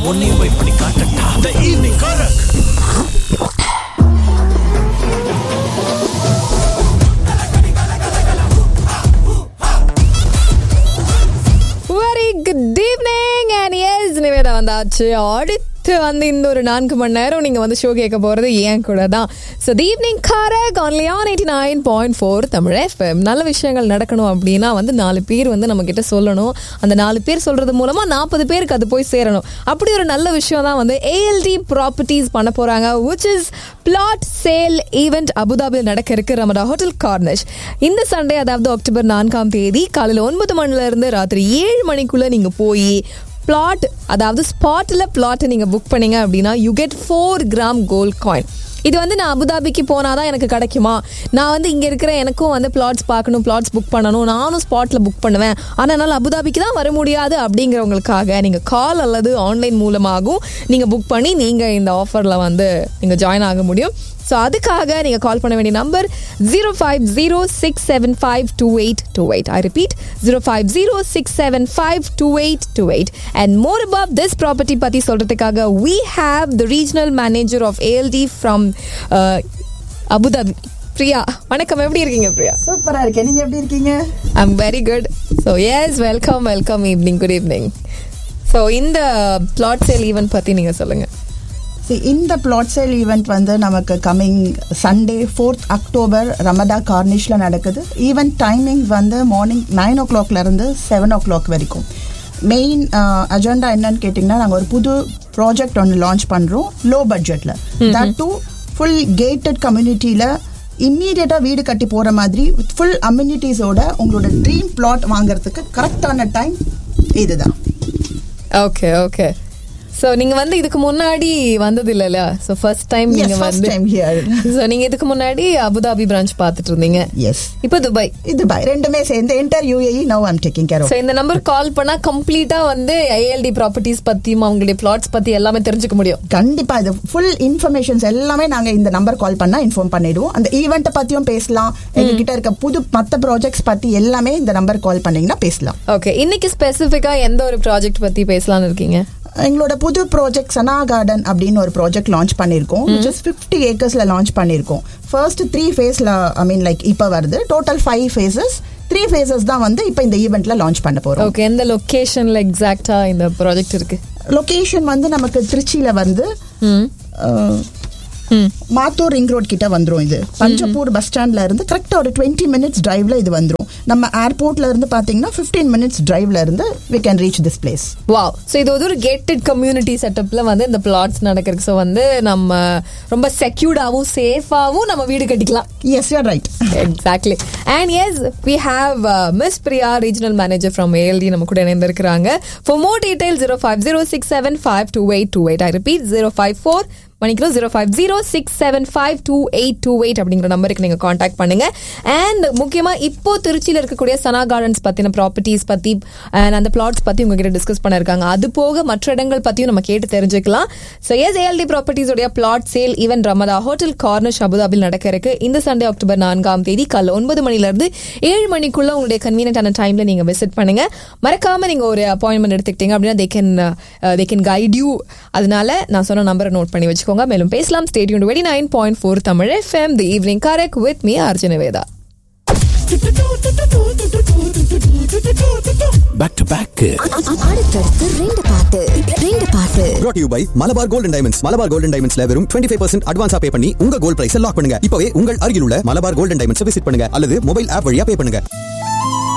உன்னையும் போய் பண்ணி காட்டட்டா the evening karak very good evening and yes Nivetha வந்தாச்சு அடுத்து வந்து இந்த ஒரு நான்கு மணி நேரம் நீங்க வந்து ஷோ கேட்க போறது ஏன் கூட தான் so the evening karak only on eighty nine point four Tamil FM நல்ல விஷயங்கள் நடக்கணும் அப்படின்னா வந்து நாலு பேர் வந்து நம்ம கிட்ட சொல்லணும் அந்த நாலு பேர் சொல்றது மூலமா நாற்பது பேருக்கு அது போய் சேரணும் அப்படி ஒரு நல்ல விஷயம் தான் வந்து ஏஎல்டி ப்ராப்பர்ட்டிஸ் பண்ண போறாங்க which is flat sale event அபுதாபியில் நடக்க இருக்கு ரமடா ஹோட்டல் கார்னிஷ் இந்த சண்டே அதாவது அக்டோபர் நான்காம் தேதி காலையில் ஒன்பது மணில இருந்து ராத்திரி ஏழு மணிக்குள்ள நீங்க போய் பிளாட் அதாவது ஸ்பாட்டில் பிளாட்டை நீங்கள் புக் பண்ணீங்க அப்படின்னா you get four gram gold coin இது வந்து நான் அபுதாபிக்கு போனாதான் எனக்கு கிடைக்குமா நான் வந்து இங்கே இருக்கிற எனக்கும் வந்து பிளாட்ஸ் பார்க்கணும் பிளாட்ஸ் புக் பண்ணணும் நானும் ஸ்பாட்டில் புக் பண்ணுவேன் ஆனால் என்னால் அபுதாபிக்கு தான் வர முடியாது அப்படிங்கிறவங்களுக்காக நீங்கள் கால் அல்லது ஆன்லைன் மூலமாகவும் நீங்கள் புக் பண்ணி நீங்கள் இந்த ஆஃபரில் வந்து நீங்கள் ஜாயின் ஆக முடியும் ஸோ அதுக்காக நீங்கள் கால் பண்ண வேண்டிய number zero five zero six seven five two eight two eight I repeat zero five zero six seven five two eight two eight and more above this property பற்றி சொல்கிறதுக்காக we have the regional manager of ALT from Abu Dhabi Priya வணக்கம் எப்படி இருக்கீங்க பிரியா சூப்பரா இருக்கேன் நீங்க எப்படி இருக்கீங்க I am very good so yes welcome welcome evening good evening so இந்த பிளாட் சேல் ஈவெண்ட் பற்றி நீங்கள் சொல்லுங்கள் See, இந்த பிளாட் சேல் ஈவெண்ட் வந்து நமக்கு coming Sunday fourth October Ramada கார்னிஷ்ல நடக்குது ஈவெண்ட் டைமிங் வந்து மார்னிங் நைன் ஓ கிளாக்ல இருந்து செவன் ஓ கிளாக் வரைக்கும் மெயின் அஜெண்டா என்னன்னு கேட்டிங்கன்னா நாங்கள் ஒரு புது ப்ராஜெக்ட் ஒன்று லான்ச் பண்ணுறோம் லோ பட்ஜெட்டில் தட் டூ ஃபுல் கேட்டட் கம்யூனிட்டியில் இம்மீடியட்டாக வீடு கட்டி போகிற மாதிரி ஃபுல் அம்யூனிட்டிஸோட உங்களோட ட்ரீம் பிளாட் வாங்குறதுக்கு கரெக்டான டைம் இதுதான் ஓகே ஓகே ஸோ நீங்க வந்து இதுக்கு முன்னாடி வந்தது இல்லைல்ல ஸோ ஃபர்ஸ்ட் டைம் Yes, நீங்க first வந்து time here. ஸோ நீங்க இதுக்கு முன்னாடி அபுதாபி பிரான்ச் பார்த்துட்டு இருந்தீங்க எஸ் இப்போ துபாய் இது பை ரெண்டுமே சேர்ந்து enter UAE no I'm taking care so இந்த நம்பர் கால் பண்ணா கம்ப்ளீட்டா வந்து ஐஎல்டி ப்ராப்பர்ட்டிஸ் பத்தியும் அவங்களுடைய பிளாட்ஸ் பத்தி எல்லாமே தெரிஞ்சுக்க முடியும் கண்டிப்பா இது ஃபுல் இன்ஃபர்மேஷன்ஸ் எல்லாமே நாங்க இந்த நம்பர் கால் பண்ணா இன்ஃபார்ம் பண்ணிடுவோம் அந்த ஈவெண்ட்டை பத்தியும் பேசலாம் எங்க கிட்ட இருக்க புது மத்த ப்ராஜெக்ட்ஸ் பத்தி எல்லாமே இந்த நம்பர் கால் பண்ணீங்கன்னா பேசலாம் ஓகே இன்னைக்கு ஸ்பெசிஃபிக்கா எந்த ஒரு ப்ராஜெக்ட் பத்தி பேசலாம்னு இருக்கீங்க எங்களோட புது ப்ராஜெக்ட் சனா கார்டன் அப்படின்னு ஒரு ப்ராஜெக்ட் லான்ச் பண்ணியிருக்கோம் விச் ஃபிஃப்டி ஏக்கர்ஸ்ல லான்ச் பண்ணியிருக்கோம் ஃபர்ஸ்ட் த்ரீ ஃபேஸ்ல ஐ மீன் லைக் இப்போ வருது total five phases three phases தான் வந்து இப்போ இந்த ஈவெண்ட்ல லான்ச் பண்ண போறோம் ஓகே எந்த லொகேஷன்ல எக்ஸாக்டா இந்த ப்ராஜெக்ட் இருக்கு லொகேஷன் வந்து நமக்கு திருச்சியில வந்து ம் அஹ், ம் மாத்தூர் ரிங் ரோட் கிட்ட வந்துரும் இது பஞ்சப்பூர் பஸ் ஸ்டாண்ட்ல இருந்து கரெக்டா ஒரு டுவெண்ட்டி மினிட்ஸ் டிரைவ்ல இது வந்துரும் நம்ம ஏர்போர்ட்ல இருந்து பாத்தீங்கன்னா 15 மினிட்ஸ் டிரைவ்ல இருந்து we can reach this place wow so இது வந்து ஒரு கேட்டட் கம்யூனிட்டி செட்டப்ல வந்து இந்த பிளாட்ஸ் நடக்கிறது ஸோ வந்து நம்ம ரொம்ப செக்யூர்டாகவும் சேஃபாகவும் நம்ம வீடு கட்டிக்கலாம் yes you're right exactly and yes we have miss Priya regional manager from ALT நம்ம கூட இணைந்திருக்கிறாங்க for more detail zero five zero six seven five two eight two eight I repeat zero five four மணிக்கிறோம் zero five zero six seven five two eight two eight அப்படிங்கிற நம்பருக்கு நீங்கள் contact பண்ணுங்க and முக்கியமாக இப்போ திருச்சியில் இருக்கக்கூடிய சனா கார்டன்ஸ் பற்றின ப்ராப்பர்ட்டிஸ் பற்றி அண்ட் அந்த பிளாட்ஸ் பற்றி உங்ககிட்ட டிஸ்கஸ் பண்ணிருக்காங்க அது போக மற்ற இடங்கள் பற்றியும் நம்ம கேட்டு தெரிஞ்சுக்கலாம் ஸோ எஸ் ஏஎல்டி ப்ராப்பர்ட்டிஸோடைய flat sale event Ramada hotel Corniche அபுதாபில் நடக்க இருக்கு இந்த சண்டே அக்டோபர் நான்காம் தேதி காலைல ஒன்பது மணிலேருந்து ஏழு மணிக்குள்ள உங்களுடைய கன்வீனியன்டான டைம்ல நீங்க விசிட் பண்ணுங்க மறக்காம நீங்க ஒரு அப்பாயின்மெண்ட் எடுத்துக்கிட்டீங்க அப்படின்னா they can they can guide you அதனால நான் சொன்ன நம்பரை நோட் பண்ணி வச்சுக்கோங்க மேலும் பேசலாம் ஸ்டேடியம் twenty nine point four Tamil FM the evening correct with me அர்ஜுன வேதா பேக் டு பேக் அடுத்தடுத்து ரெண்டு பாட்டு ரெண்டு பாட்டு brought to you by Malabar golden diamonds Malabar golden டைமண்ட்ஸ்ல வெறும் 25% ஃபைவ் பர்சன்ட் அட்வான்ஸா பே பண்ணி உங்க கோல்ட் பிரைஸ் லாக் பண்ணுங்க இப்பவே உங்கள் அருகில் உள்ள மலபார் கோல்டன் டைமண்ட்ஸ் விசிட் பண்ணுங்க அல்லது மொபைல் ஆப் வழியா பே பண்ணுங்க